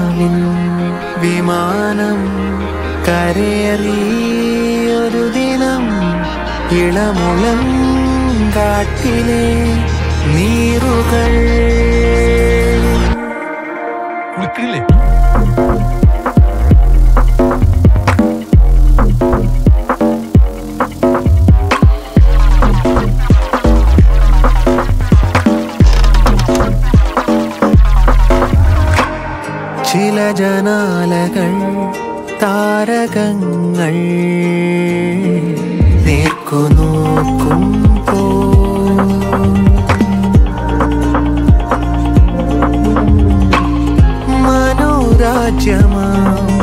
കിനാവിൻ വിമാനം കരയേറിയൊരു ദിനം ഇളമുളം കാട്ടിലെ നീറുകൾ കുളിക്കണില്ലേ ചില ജനാലകൾ താരകങ്ങൾ നേർക്കു നോക്കുമ്പോ മനോരാജ്യമാ